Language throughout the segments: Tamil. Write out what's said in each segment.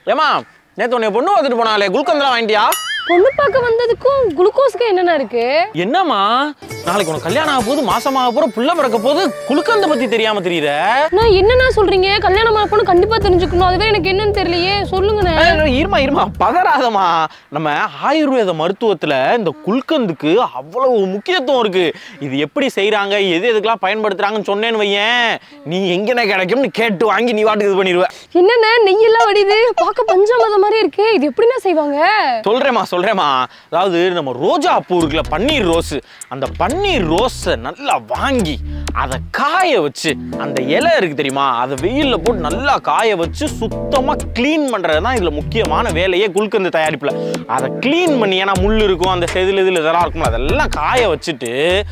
ஏமா நேத்து உன்னை பொண்ணு வந்துட்டு போனாலே குல்கந்தெல்லாம் வாங்கிட்டியா பொண்ணு பார்க்க வந்ததுக்கும் குளுக்கோஸ்க்கு என்னென்ன இருக்கு என்னம்மா நாளைக்கு உனக்கு கல்யாணம் ஆக போது மாசமாக போற புள்ள பிறக்க போது குலுக்கந்த பத்தி தெரியாம தெரியுற நான் என்னண்ணா சொல்றீங்க கல்யாணம் ஆன பொண்ணு கண்டிப்பா தெரிஞ்சுக்கணும் அதுவே எனக்கு என்னன்னு தெரியலையே சொல்லுங்கண்ணே ஏய், இருமா இருமா பதறாதம்மா நம்ம ஆயுர்வேத மருத்துவத்துல இந்த குல்கந்துக்கு அவ்வளவு முக்கியத்துவம் இருக்கு இது எப்படி செய்றாங்க எது எதுக்கெல்லாம் பயன்படுத்துறாங்கன்னு சொன்னேன்னு வையேன் நீ எங்கன கிடைக்கும்னு கேட்டு வாங்கி நீ வாட்டுக்கு இது பண்ணிடுவ என்னண்ணே நெய்யெல்லாம் வடியுது பார்க்க பஞ்சாமிரதம் மாதிரி இருக்கு இது எப்படிண்ணா செய்வாங்க சொல்றேம்மா சொல்றேம்மா அதாவது நம்ம ரோஜா பூ இருக்குல்ல பன்னீர் ரோஸ் அந்த பன்னீர் ரோஸை நல்லா வாங்கி அதை காய வச்சு அந்த இலை இருக்கு தெரியுமா அதை வெயில்ல போட்டு நல்லா காய வச்சு சுத்தமா க்ளீன் பண்றது தான் இதுல முக்கியமான வேலையே குல்கந்து தயாரிப்புல அதை க்ளீன் பண்ணி ஏன்னா முள் இருக்கும் அந்த செதில் இதில் இதெல்லாம் இருக்கும் அதெல்லாம் காய வச்சுட்டு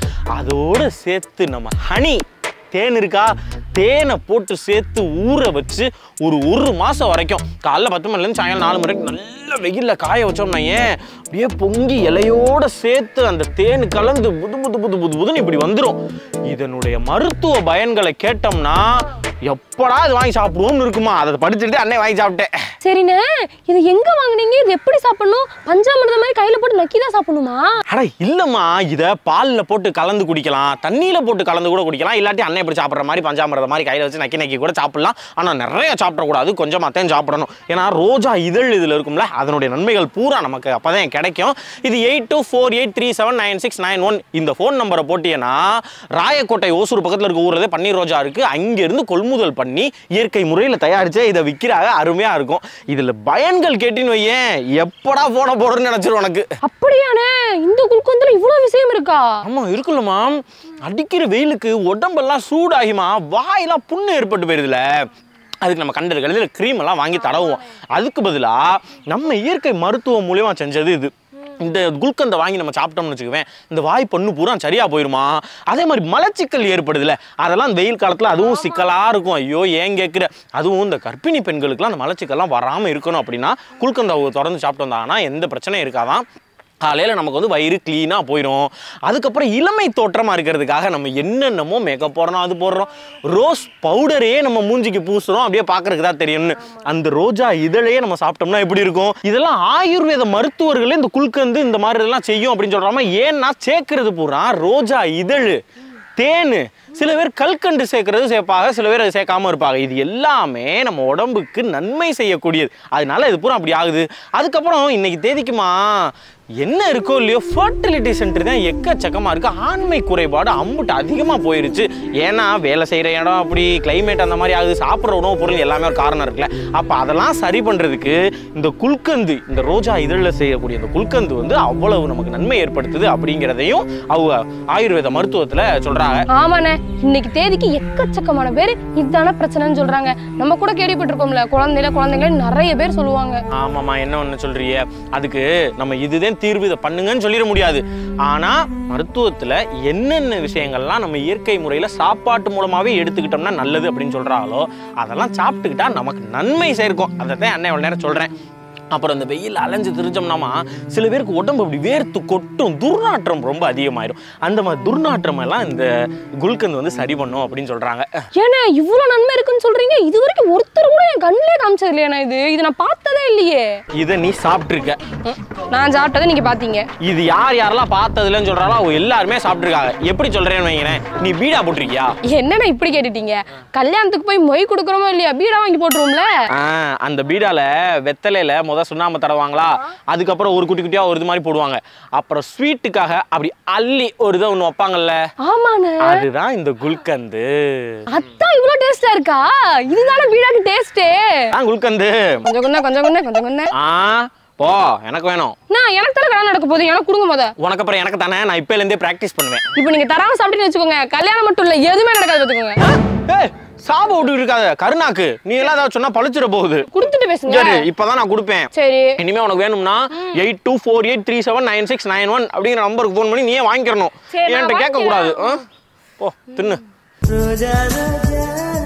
அதோட சேர்த்து நம்ம ஹனி தேன் இருக்கா தேனை போட்டு சேர்த்து ஊற வச்சு ஒரு ஒரு மாசம் வரைக்கும் காலைல பத்து மணிலேருந்து சாயங்காலம் நாலு மணி வரைக்கும் நல்ல வெயில்ல காய வச்சோம்னா ஏன் அப்படியே பொங்கி இலையோட சேர்த்து அந்த தேன் கலந்து புது புது புது புது புதுன்னு இப்படி வந்துடும் இதனுடைய மருத்துவ பயன்களை கேட்டோம்னா எப்படா இது வாங்கி சாப்பிடுவோம்னு இருக்குமா அதை படிச்சுட்டு அண்ணே வாங்கி சாப்பிட்டேன் சரிண்ணே இது எங்க வாங்குனீங்க இது எப்படி சாப்பிடணும் பஞ்சாமிரதம் மாதிரி கையில போட்டு நக்கி தான் சாப்பிடணுமா அட இல்லம்மா இதை பாலில் போட்டு கலந்து குடிக்கலாம் தண்ணியில போட்டு கலந்து கூட குடிக்கலாம் இல்லாட்டி அண்ணன் இப்படி சாப்பிட்ற மாதிரி பஞ்சாமிரத மாதிரி கையில வச்சு நக்கி நக்கி கூட சாப்பிடலாம் ஆனா நிறைய சாப்பிடக்கூடாது கொஞ்சமா தான் சாப்பிடணும் ஏன்னா ரோஜா இதழ் இதுல இருக்கும்ல அதனுடைய நன்மைகள் பூரா நமக்கு அப்பதான் கிடைக்கும் இது eight two four eight three seven nine six nine one இந்த ஃபோன் நம்பரை போட்டீங்கன்னா ராயக்கோட்டை ஓசூர் பக்கத்துல இருக்க ஊர்ல பன்னீர் ரோஜா இருக்கு அங்கிருந்து கொள்முதல் பண்ணி இயற்கை முறையில் தயாரிச்சு இதை விற்கிறாங்க அருமையா இருக்கும் இதுல பயன்கள் கேட்டின்னு வையேன் எப்படா போன போடுறேன்னு நினைச்சிரும் உனக்கு அப்படியாண்ணே இந்த குளுக்கோந்தில் இவ்வளவு விஷயம் இருக்கா ஆமா இருக்குல்லம்மா அடிக்கிற வெயிலுக்கு உடம்பெல்லாம் சூடாகிமா வாயெல்லாம் புண்ணு ஏற்பட்டு போயிருதுல அதுக்கு நம்ம கண்டது கடையில் க்ரீம் எல்லாம் வாங்கி தடவுவோம் அதுக்கு பதிலா நம்ம இயற்கை மருத்துவம் மூலியமா செஞ்சது இது இந்த குல்கந்தை வாங்கி நம்ம சாப்பிட்டோம்னு வச்சுக்குவேன் இந்த வாய் பண்ணு பூரா சரியா போயிருமா அதே மாதிரி மலச்சிக்கல் ஏற்படுதுல அதெல்லாம் இந்த வெயில் காலத்துல அதுவும் சிக்கலா இருக்கும் ஐயோ ஏன் கேட்குற அதுவும் இந்த கர்ப்பிணி பெண்களுக்குலாம் அந்த மலச்சிக்கல்லாம் வராம இருக்கணும் அப்படின்னா குல்கந்தை திறந்து சாப்பிட்டு வந்தாங்கன்னா எந்த பிரச்சனையும் இருக்காதான் காலையில் நமக்கு வந்து வயிறு க்ளீனாக போயிடும் அதுக்கப்புறம் இளமை தோற்றமாக இருக்கிறதுக்காக நம்ம என்னென்னமோ மேக்கப் போடுறோம் அது போடுறோம் ரோஸ் பவுடரே நம்ம மூஞ்சிக்கு பூசுறோம் அப்படியே பார்க்கறதுக்கு தான் தெரியும்னு அந்த ரோஜா இதழையே நம்ம சாப்பிட்டோம்னா எப்படி இருக்கும் இதெல்லாம் ஆயுர்வேத மருத்துவர்களே இந்த குல்கந்து இந்த மாதிரி இதெல்லாம் செய்யும் அப்படின்னு சொல்கிறாம ஏன்னா சேர்க்கறது பூரா ரோஜா இதழ் தேன் சில பேர் கல்கண்டு சேர்க்கறது சேர்ப்பாங்க சில பேர் அதை சேர்க்காம இருப்பாங்க இது எல்லாமே நம்ம உடம்புக்கு நன்மை செய்யக்கூடியது அதனால இது பூரா அப்படி ஆகுது அதுக்கப்புறம் இன்னைக்கு தேதிக்குமா என்ன இருக்கோ இல்லையோ ஃபர்டிலிட்டி சென்டர் தான் எக்கச்சக்கமா இருக்கு ஆண்மை குறைபாடு அம்புட்டு அதிகமா போயிருச்சு ஏன்னா வேலை செய்யற இடம் அப்படி கிளைமேட் அந்த மாதிரி ஆகுது சாப்பிட்ற உணவுப் பொருள் எல்லாமே ஒரு காரணம் இருக்குல்ல அப்ப அதெல்லாம் சரி பண்றதுக்கு இந்த குல்கந்து இந்த ரோஜா இதழில் செய்யக்கூடிய இந்த குல்கந்து வந்து அவ்வளவு நமக்கு நன்மை ஏற்படுத்துது அப்படிங்கிறதையும் அவங்க ஆயுர்வேத மருத்துவத்துல சொல்றாங்க ஆமாண்ணே இன்னைக்கு தேதிக்கு எக்கச்சக்கமான பேர் இதுதானே பிரச்சனைன்னு சொல்றாங்க நம்ம கூட கேள்விப்பட்டிருக்கோம்ல குழந்தையில குழந்தைங்கள நிறைய பேர் சொல்லுவாங்க ஆமாம்மா என்ன ஒன்று சொல்றிய அதுக்கு நம்ம இதுதான் தீர்வு இதை பண்ணுங்கன்னு சொல்லிட முடியாது ஆனா மருத்துவத்துல என்னென்ன விஷயங்கள்லாம் நம்ம இயற்கை முறையில சாப்பாட்டு மூலமாவே எடுத்துக்கிட்டோம்னா நல்லது அப்படின்னு சொல்றாங்களோ அதெல்லாம் சாப்பிட்டுக்கிட்டா நமக்கு நன்மை சேர்க்கும் அதை தான் அண்ணன் இவ்வளவு நேரம் சொல்றேன் அப்புறம் இந்த வெயில் அலைஞ்சு திரிஞ்சோம்னாமா சில பேருக்கு உடம்பு அப்படி வேர்த்து கொட்டும் துர்நாற்றம் ரொம்ப அதிகமாயிடும் அந்த மாதிரி துர்நாற்றம் எல்லாம் இந்த குல்கந்து வந்து சரி பண்ணும் அப்படின்னு சொல்றாங்க ஏன்னா இவ்வளவு நன்மை இருக்குன்னு சொல்றீங்க இது வரைக்கும் ஒருத்தர் கூட என் கண்ணிலே காமிச்சது இல்லையாண்ணா இது இது நான் பார்த்ததே இல்லையே இதை நீ சாப்பிட்ருக்க ம், நான் சாப்பிட்டதை நீங்க பாத்தீங்க இது யார் யாரெல்லாம் பார்த்ததுலன்னு சொல்றாங்களோ அவங்க எல்லாருமே சாப்பிட்டுருக்காங்க எப்படி சொல்றேன்னு வைங்களேன் நீ பீடா போட்டிருக்கியா என்னண்ணா இப்படி கேட்டுட்டீங்க கல்யாணத்துக்கு போய் மொய் கொடுக்குறோமோ இல்லையா பீடா வாங்கி போட்டுருவோம்ல ஆ, அந்த பீடால வெத்தலையில முத சுண்ணாம்பு தடவாங்களா அதுக்கப்புறம் ஒரு குட்டி குட்டியா ஒரு இது மாதிரி போடுவாங்க அப்புறம் ஸ்வீட்டுக்காக அப்படி அள்ளி ஒரு இதை ஒன்று வைப்பாங்கல்ல ஆமாண்ணே அதுதான் இந்த குல்கந்து அதான் இவ்வளவு டேஸ்டா இருக்கா இதுதானே பீடாக்கு டேஸ்டே ஆ குல்கந்து கொஞ்சம் கொஞ்சம் கொஞ்சம் கொஞ்சம் கொஞ்சம் கொஞ்சம் ஆ போ எனக்கு வேணும் நான் எனக்கு தானே கல்யாணம் நடக்க போகுது எனக்கு கொடுங்க முத உனக்கு அப்புறம் எனக்கு தானே நான் இப்போலேருந்தே ப்ராக்டிஸ் பண்ணுவேன் இப்போ நீங்க தராம சாப்பிட்டுன்னு வச்சுக்கோங்க கல்யாணம் மட்டும் இல்ல எதுவுமே நடக்காது வச்சுக்கோங்க ஏய் சாப விட்டுக்கிட்டு இருக்காத கருணாக்கு நீ எல்லாம் ஏதாவது சொன்னா பழிச்சிட போகுது கொடுத்துட்டு பேசுங்க சரி இப்பதான் நான் கொடுப்பேன் சரி இனிமே உனக்கு வேணும்னா eight two four eight three seven nine six nine one அப்படிங்கிற நம்பருக்கு ஃபோன் பண்ணி நீயே வாங்கிக்கிறணும் சரி, நான் என்கிட்ட கேட்க கூடாது ஆ? போ தின்னு ரோஜா ரோஜா